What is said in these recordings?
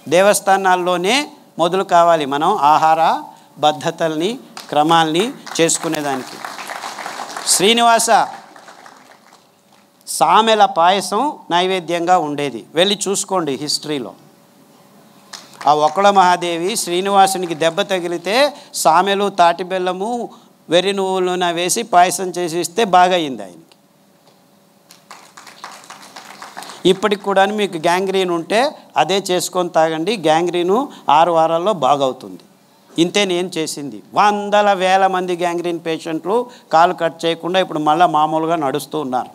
దేవస్థానాల్లోనే మొదలు కావాలి మనం ఆహార పద్ధతుల్ని క్రమాల్ని చేసుకునేదానికి శ్రీనివాస సామెల పాయసం నైవేద్యంగా ఉండేది వెళ్ళి చూసుకోండి హిస్టరీలో ఆ ఒక్కల మహాదేవి శ్రీనివాసునికి దెబ్బ తగిలితే సామెలు తాటి బెల్లము వెర్రి నువ్వులు నూనె వేసి పాయసం చేసి ఇస్తే బాగా అయింది ఆయనకి ఇప్పటికి కూడా మీకు గ్యాంగ్రీన్ ఉంటే అదే చేసుకొని తాగండి గ్యాంగ్రీను ఆరు వారాల్లో బాగవుతుంది ఇంతే నేను చేసింది వందల వేల మంది గ్యాంగ్రీన్ పేషెంట్లు కాలు కట్ చేయకుండా ఇప్పుడు మళ్ళీ మామూలుగా నడుస్తూ ఉన్నారు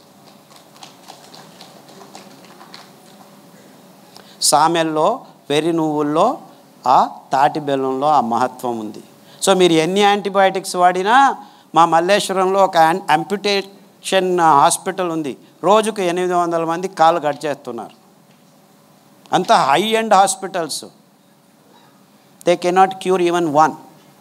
సామెల్లో వెర్రి నువ్వుల్లో ఆ తాటి బెల్లంలో ఆ మహత్వం ఉంది సో మీరు ఎన్ని యాంటీబయాటిక్స్ వాడినా మా మల్లేశ్వరంలో ఒక అంప్యుటేషన్ హాస్పిటల్ ఉంది రోజుకు ఎనిమిది వందల మంది కాలు కట్ చేస్తున్నారు అంత high end hospitals they cannot cure even one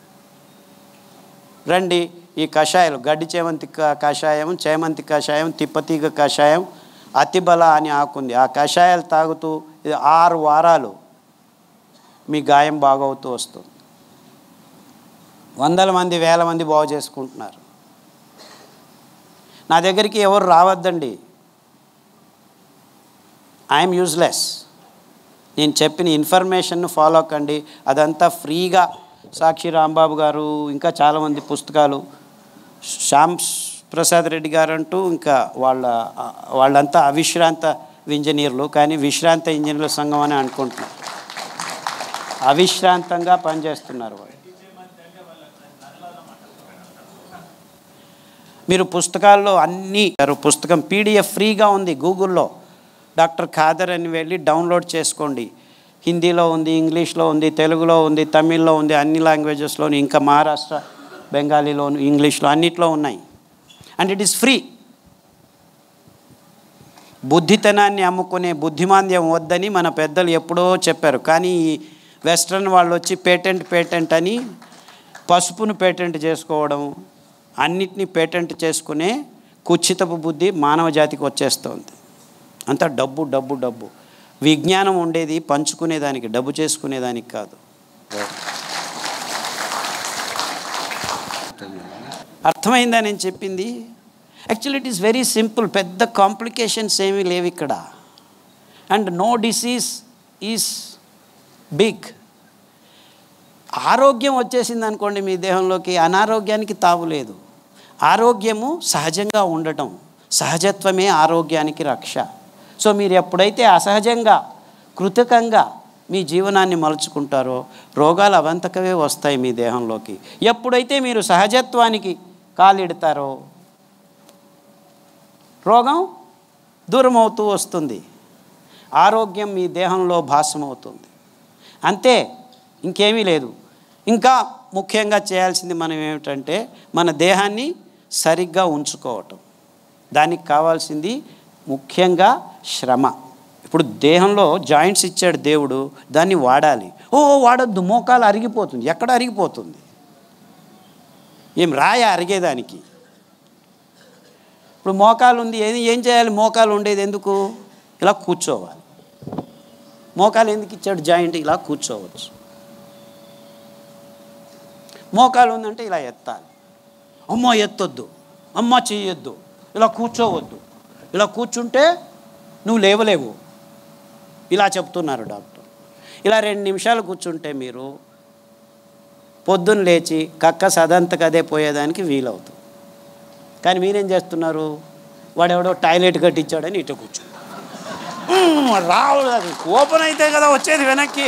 రండి ఈ కషాయాలు గడ్డి చేమంతి క- కషాయం చేమంతి కషాయం తిప్పతీగ కషాయం అతిబల అని ఆకుంది ఆ కషాయాలు తాగుతూ ఇది ఆరు వారాలు మీ గాయం బాగవుతూ వస్తుంది వందల మంది వేల మంది బాగు చేసుకుంటున్నారు నా దగ్గరికి ఎవరు రావద్దండి ఐఎమ్ యూజ్లెస్ నేను చెప్పిన ఇన్ఫర్మేషన్ను ఫాలో కండి అదంతా ఫ్రీగా సాక్షి రాంబాబు గారు ఇంకా చాలామంది పుస్తకాలు శ్యామ్ ప్రసాద్ రెడ్డి గారు అంటూ ఇంకా వాళ్ళ వాళ్ళంతా అవిశ్రాంత ఇంజనీర్లు కానీ విశ్రాంత ఇంజనీర్ల సంఘం అని అనుకుంటున్నారు అవిశ్రాంతంగా పనిచేస్తున్నారు వాళ్ళు మీరు పుస్తకాల్లో అన్నీ పుస్తకం పీడిఎఫ్ ఫ్రీగా ఉంది గూగుల్లో డాక్టర్ ఖాదర్ అని వెళ్ళి డౌన్లోడ్ చేసుకోండి హిందీలో ఉంది ఇంగ్లీష్లో ఉంది తెలుగులో ఉంది తమిళ్లో ఉంది అన్ని లాంగ్వేజెస్లోని ఇంకా మహారాష్ట్ర బెంగాలీలోను ఇంగ్లీష్లో అన్నిట్లో ఉన్నాయి అండ్ ఇట్ ఈస్ ఫ్రీ బుద్ధితనాన్ని అమ్ముకునే బుద్ధిమాంద్యం వద్దని మన పెద్దలు ఎప్పుడో చెప్పారు కానీ ఈ వెస్ట్రన్ వాళ్ళు వచ్చి పేటెంట్ పేటెంట్ అని పసుపును పేటెంట్ చేసుకోవడం అన్నిటినీ పేటెంట్ చేసుకునే కుచ్చితపు బుద్ధి మానవ జాతికి వచ్చేస్తుంది అంతా డబ్బు డబ్బు డబ్బు విజ్ఞానం ఉండేది పంచుకునేదానికి డబ్బు చేసుకునేదానికి కాదు అర్థమైందా నేను చెప్పింది actually it is very simple పెద్ద కాంప్లికేషన్స్ ఏమీ లేవు ఇక్కడ and no disease is big ఆరోగ్యం వచ్చేసింది అనుకోండి మీ దేహంలోకి అనారోగ్యానికి తావు లేదు ఆరోగ్యము సహజంగా ఉండటం సహజత్వమే ఆరోగ్యానికి రక్ష సో మీరు ఎప్పుడైతే అసహజంగా కృతకంగా మీ జీవనాన్ని మలుచుకుంటారో రోగాలు అవంతకవే వస్తాయి మీ దేహంలోకి ఎప్పుడైతే మీరు సహజత్వానికి కాలిడతారో రోగం దూరం అవుతూ వస్తుంది ఆరోగ్యం మీ దేహంలో భాసమవుతుంది అంతే ఇంకేమీ లేదు ఇంకా ముఖ్యంగా చేయాల్సింది మనం ఏమిటంటే మన దేహాన్ని సరిగ్గా ఉంచుకోవటం దానికి కావాల్సింది ముఖ్యంగా శ్రమ ఇప్పుడు దేహంలో జాయింట్స్ ఇచ్చాడు దేవుడు దాన్ని వాడాలి ఓ వాడొద్దు మోకాలు అరిగిపోతుంది ఎక్కడ అరిగిపోతుంది ఏం రాయ అరిగేదానికి ఇప్పుడు మోకాలు ఉంది ఏది ఏం చేయాలి మోకాలు ఉండేది ఎందుకు ఇలా కూర్చోవాలి మోకాలు ఎందుకు ఇచ్చాడు జాయింట్ ఇలా కూర్చోవచ్చు మోకాలు ఉందంటే ఇలా ఎత్తాలి అమ్మ ఎత్తొద్దు అమ్మ చెయ్యొద్దు ఇలా కూర్చోవద్దు ఇలా కూర్చుంటే నువ్వు లేవలేవు ఇలా చెప్తున్నారు డాక్టర్ ఇలా రెండు నిమిషాలు కూర్చుంటే మీరు పొద్దున్న లేచి కక్క సదంతకదే పోయేదానికి వీలవుతుంది కానీ మీరేం చేస్తున్నారు వాడెవడో టాయిలెట్ కట్టించాడని ఇటు కూర్చో రావు అది ఓపెన్ అయితే కదా వచ్చేది వెనక్కి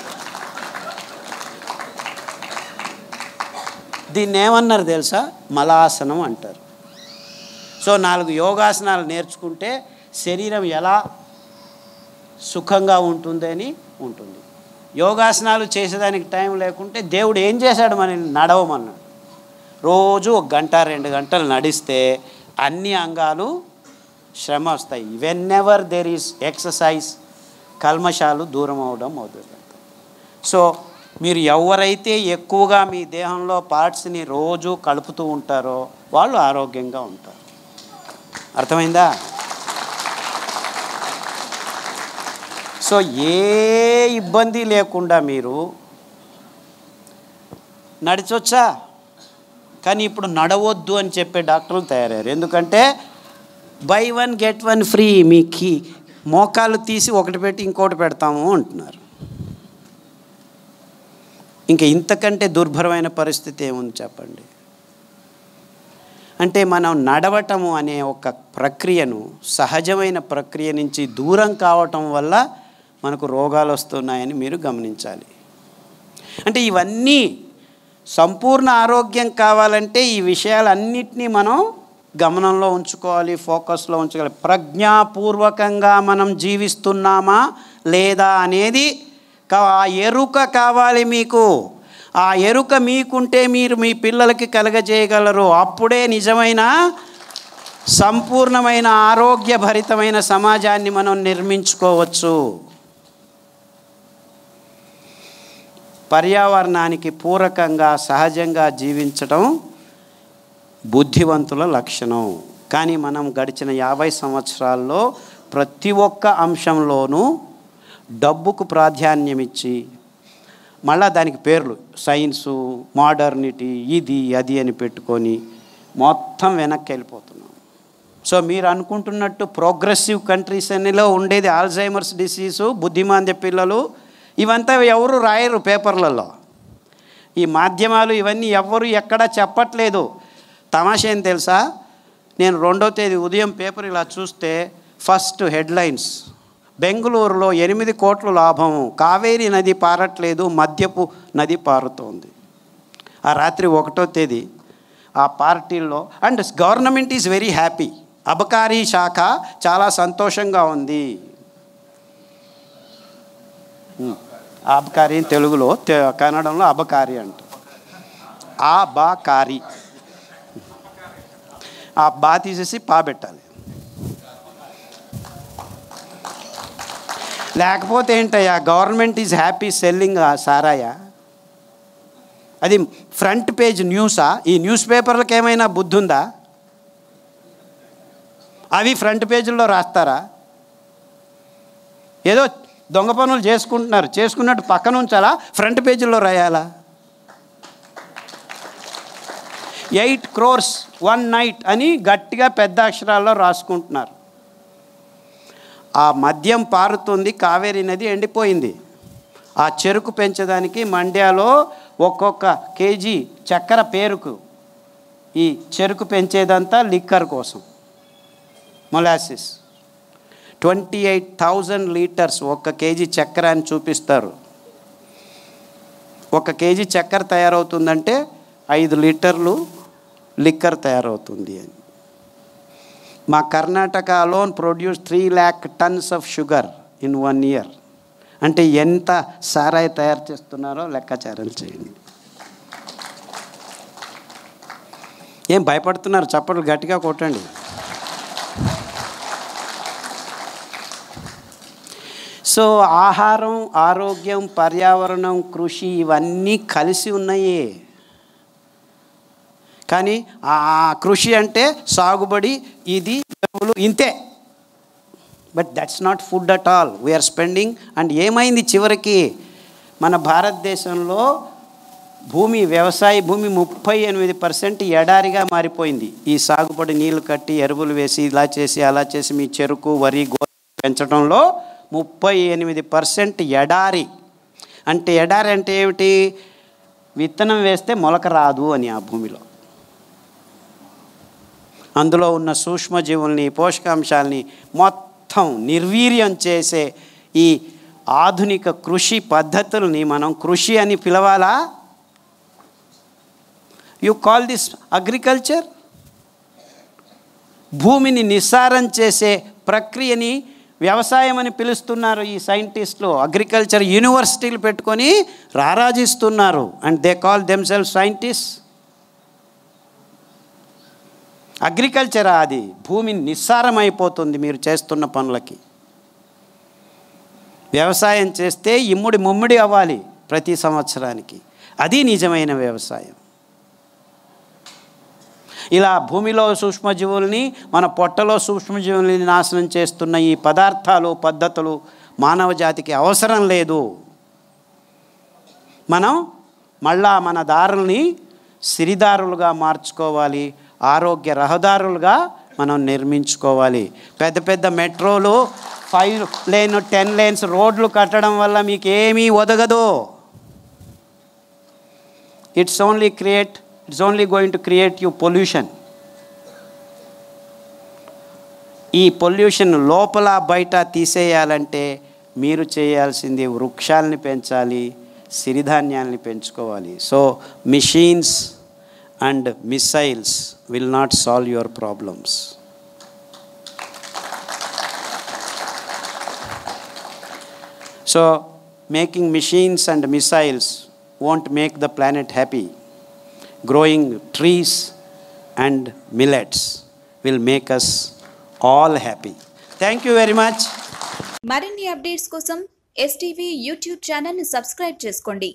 దీన్ని ఏమన్నారు తెలుసా మలాసనం అంటారు సో నాలుగు యోగాసనాలు నేర్చుకుంటే శరీరం ఎలా సుఖంగా ఉంటుందని ఉంటుంది యోగాసనాలు చేసేదానికి టైం లేకుంటే దేవుడు ఏం చేశాడు మనల్ని నడవమన్నాడు రోజు ఒక గంట రెండు గంటలు నడిస్తే అన్ని అంగాలు శ్రమ వస్తాయి whenever there is exercise కల్మషాలు దూరం అవడం మొదలు సో మీరు ఎవరైతే ఎక్కువగా మీ దేహంలో పార్ట్స్ని రోజు కలుపుతూ ఉంటారో వాళ్ళు ఆరోగ్యంగా ఉంటారు అర్థమైందా సో ఏ ఇబ్బంది లేకుండా మీరు నడిచొచ్చా కానీ ఇప్పుడు నడవద్దు అని చెప్పే డాక్టర్లు తయారయ్యారు ఎందుకంటే buy one get one free మీ కీ మోకాలు తీసి ఒకటి పెట్టి ఇంకోటి పెడతాము అంటున్నారు ఇంకా ఇంతకంటే దుర్భరమైన పరిస్థితి ఏముంది చెప్పండి అంటే మనం నడవటము అనే ఒక ప్రక్రియను సహజమైన ప్రక్రియ నుంచి దూరం కావటం వల్ల మనకు రోగాలు వస్తున్నాయని మీరు గమనించాలి అంటే ఇవన్నీ సంపూర్ణ ఆరోగ్యం కావాలంటే ఈ విషయాలన్నిటినీ మనం గమనంలో ఉంచుకోవాలి ఫోకస్లో ఉంచుకోవాలి ప్రజ్ఞాపూర్వకంగా మనం జీవిస్తున్నామా లేదా అనేది కా- ఆ ఎరుక కావాలి మీకు ఆ ఎరుక మీకుంటే మీరు మీ పిల్లలకి కలగజేయగలరు అప్పుడే నిజమైన సంపూర్ణమైన ఆరోగ్యభరితమైన సమాజాన్ని మనం నిర్మించుకోవచ్చు పర్యావరణానికి పూరకంగా సహజంగా జీవించడం బుద్ధివంతుల లక్షణం కానీ మనం గడిచిన యాభై సంవత్సరాల్లో ప్రతి ఒక్క అంశంలోనూ డబ్బుకు ప్రాధాన్యం ఇచ్చి మళ్ళా దానికి పేర్లు సైన్సు మోడర్నిటీ ఇది అది అని పెట్టుకొని మొత్తం వెనక్కి వెళ్ళిపోతున్నాం సో మీరు అనుకుంటున్నట్టు ప్రోగ్రెసివ్ కంట్రీస్ అన్నిలో ఉండేది ఆల్జైమర్స్ డిసీజు బుద్ధిమాంద్య పిల్లలు ఇవంతా ఎవరు రాయరు పేపర్లలో ఈ మాధ్యమాలు ఇవన్నీ ఎవ్వరు ఎక్కడా చెప్పట్లేదు తమాషా ఏం తెలుసా నేను రెండో తేదీ ఉదయం పేపర్ ఇలా చూస్తే ఫస్ట్ హెడ్లైన్స్ బెంగళూరులో ఎనిమిది కోట్ల లాభం కావేరీ నది పారట్లేదు మద్యపు నది పారుతోంది ఆ రాత్రి ఒకటో తేదీ ఆ పార్టీల్లో and government is very happy అబకారీ శాఖ చాలా సంతోషంగా ఉంది ఉమ్. అబకారీ అని తెలుగులో తె- కన్నడంలో అబకారి అంట ఆ బా కారి ఆ బా తీసేసి పా పెట్టాలి లేకపోతే ఏంటయ్యా గవర్నమెంట్ ఈజ్ హ్యాపీ సెల్లింగ్ సారాయా అది ఫ్రంట్ పేజ్ న్యూసా ఈ న్యూస్ పేపర్లకు ఏమైనా బుద్ధి ఉందా అవి ఫ్రంట్ పేజీల్లో రాస్తారా ఏదో దొంగ పనులు చేసుకుంటున్నారు చేసుకున్నట్టు పక్కన ఉంచాలా ఫ్రంట్ పేజీల్లో రాయాలా ఎయిట్ క్రోర్స్ వన్ నైట్ అని గట్టిగా పెద్ద అక్షరాల్లో రాసుకుంటున్నారు ఆ మద్యం పారుతుంది కావేరీ నది ఎండిపోయింది ఆ చెరుకు పెంచడానికి మండ్యాలో ఒక్కొక్క కేజీ చక్కెర పేరుకు ఈ చెరుకు పెంచేదంతా లిక్కర్ కోసం molasses twenty eight thousand litres ఒక్క కేజీ చక్కెర అని చూపిస్తారు ఒక కేజీ చక్కెర తయారవుతుందంటే ఐదు లీటర్లు లిక్కర్ తయారవుతుంది అని మా Karnataka alone produce three lakh tons of sugar in one year అంటే ఎంత సారాయి తయారు చేస్తున్నారో లెక్కాచారం చేయండి ఏం భయపడుతున్నారు చప్పట్లు గట్టిగా కొట్టండి సో ఆహారం ఆరోగ్యం పర్యావరణం కృషి ఇవన్నీ కలిసి ఉన్నాయి కానీ ఆ కృషి అంటే సాగుబడి ఇది ఎరువులు ఇంతే but that's not food at all we're spending and ఏమైంది చివరికి మన భారతదేశంలో భూమి వ్యవసాయ భూమి ముప్పై ఎనిమిది పర్సెంట్ ఎడారిగా మారిపోయింది ఈ సాగుబడి నీళ్లు కట్టి ఎరువులు వేసి ఇలా చేసి అలా చేసి మీ చెరుకు వరి గో పెంచడంలో ముప్పై ఎనిమిది పర్సెంట్ ఎడారి అంటే ఎడారి అంటే ఏమిటి విత్తనం వేస్తే మొలక రాదు అని ఆ భూమిలో అందులో ఉన్న సూక్ష్మజీవుల్ని పోషకాంశాలని మొత్తం నిర్వీర్యం చేసే ఈ ఆధునిక కృషి పద్ధతుల్ని మనం కృషి అని పిలవాలా యు కాల్ దిస్ అగ్రికల్చర్ భూమిని నిస్సారం చేసే ప్రక్రియని వ్యవసాయం అని పిలుస్తున్నారు ఈ సైంటిస్టులు అగ్రికల్చర్ యూనివర్సిటీలు పెట్టుకొని రారాజిస్తున్నారు and they call themselves scientist agriculture అది భూమి నిస్సారం అయిపోతుంది మీరు చేస్తున్న పనులకి వ్యవసాయం చేస్తే ఇమ్ముడి ముమ్మిడి అవ్వాలి ప్రతి సంవత్సరానికి అది నిజమైన వ్యవసాయం ఇలా భూమిలో సూక్ష్మజీవుల్ని మన పొట్టలో సూక్ష్మజీవుల్ని నాశనం చేస్తున్న ఈ పదార్థాలు పద్ధతులు మానవ జాతికి అవసరం లేదు మనం మళ్ళా మన దారుల్ని సిరిదారులుగా మార్చుకోవాలి ఆరోగ్య రహదారులుగా మనం నిర్మించుకోవాలి పెద్ద పెద్ద మెట్రోలు ఫైవ్ లేన్ టెన్ లేన్స్ రోడ్లు కట్టడం వల్ల మీకు ఏమీ ఒదగదు it's only create it's only going to create you pollution ఈ పొల్యూషన్ లోపల బయట తీసేయాలంటే మీరు చేయాల్సింది వృక్షాలని పెంచాలి సిరిధాన్యాల్ని పెంచుకోవాలి so missions and missiles will not solve your problems so making missions and missiles won't make the planet happy. Growing trees and millets will make us all happy. Thank you very much. మరిన్ని updates కోసం STV YouTube ఛానల్ని subscribe చేసుకోండి